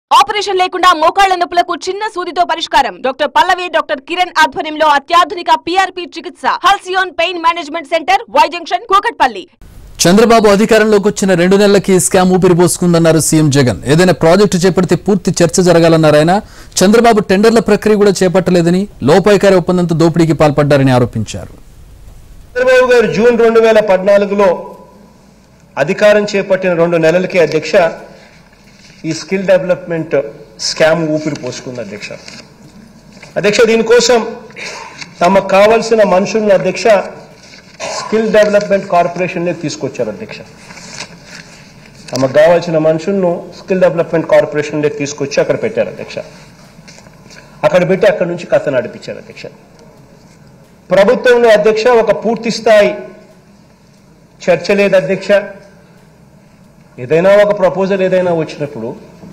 operation లేకుండా మోకాళ్ల నొప్పులకు చిన్న సూదితో పరిష్కారం డాక్టర్ పల్లవి డాక్టర్ కిరణ్ ఆధ్వర్యంలో అత్యాధునిక పిఆర్పి చికిత్స Halcyon pain management centre Y junction Kukatpally Chandrababu అధికారంలోకి వచ్చిన రెండు నెలలకి ఈ స్కామ్ ఊపిరిపోసుకుందన్నారు సీఎం జగన్ ఏదైనా ప్రాజెక్టు చేపడితే పూర్తి చర్చ జరగాలన్నారు ఆయన చంద్రబాబు టెండర్ల ప్రక్రియ కూడా చేపట్టలేదని లోపాయికారి ఒప్పందంతో దోపిడీకి పాల్పడ్డారని ఆరోపించారు చంద్రబాబు గారు జూన్ రెండు వేల పద్నాలుగులో అధికారం చేపట్టిన రెండు నెలలకే అధ్యక్ష ఈ స్కిల్ డెవలప్మెంట్ స్కామ్ ఊపిరి పోసుకుంది అధ్యక్ష అధ్యక్ష దీనికోసం తమకు కావలసిన మనుషులను అధ్యక్ష స్కిల్ డెవలప్మెంట్ కార్పొరేషన్నే తీసుకొచ్చారు అధ్యక్ష తమకు కావాల్సిన మనుషులను స్కిల్ డెవలప్మెంట్ కార్పొరేషన్లో తీసుకొచ్చి అక్కడ పెట్టారు అధ్యక్ష అక్కడ పెట్టి అక్కడ నుంచి కథ నడిపించారు అధ్యక్ష ప్రభుత్వంలో అధ్యక్ష ఒక పూర్తి స్థాయి చర్చ లేదు అధ్యక్ష ఏదైనా ఒక ప్రపోజల్ ఏదైనా వచ్చినప్పుడు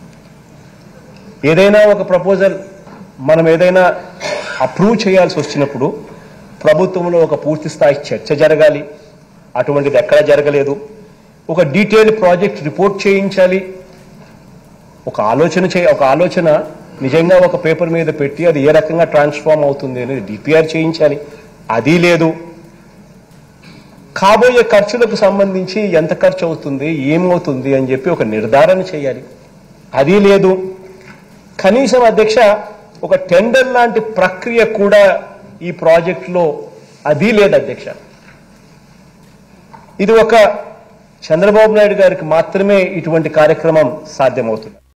ఏదైనా ఒక ప్రపోజల్ మనం ఏదైనా అప్రూవ్ చేయాల్సి వచ్చినప్పుడు ప్రభుత్వంలో ఒక పూర్తి స్థాయి చర్చ జరగాలి అటువంటిది ఎక్కడా జరగలేదు ఒక డీటెయిల్ ప్రాజెక్ట్ రిపోర్ట్ చేయించాలి ఒక ఆలోచన చే ఒక ఆలోచన నిజంగా ఒక పేపర్ మీద పెట్టి అది ఏ రకంగా ట్రాన్స్ఫార్మ్ అవుతుంది అనేది డిపిఆర్ చేయించాలి అది లేదు కాబోయే ఖర్చులకు సంబంధించి ఎంత ఖర్చు అవుతుంది ఏమవుతుంది అని చెప్పి ఒక నిర్ధారణ చేయాలి అది లేదు కనీసం అధ్యక్ష ఒక టెండర్ లాంటి ప్రక్రియ కూడా ఈ ప్రాజెక్టులో అది లేదు అధ్యక్ష ఇది ఒక చంద్రబాబు నాయుడు గారికి మాత్రమే ఇటువంటి కార్యక్రమం సాధ్యమవుతుంది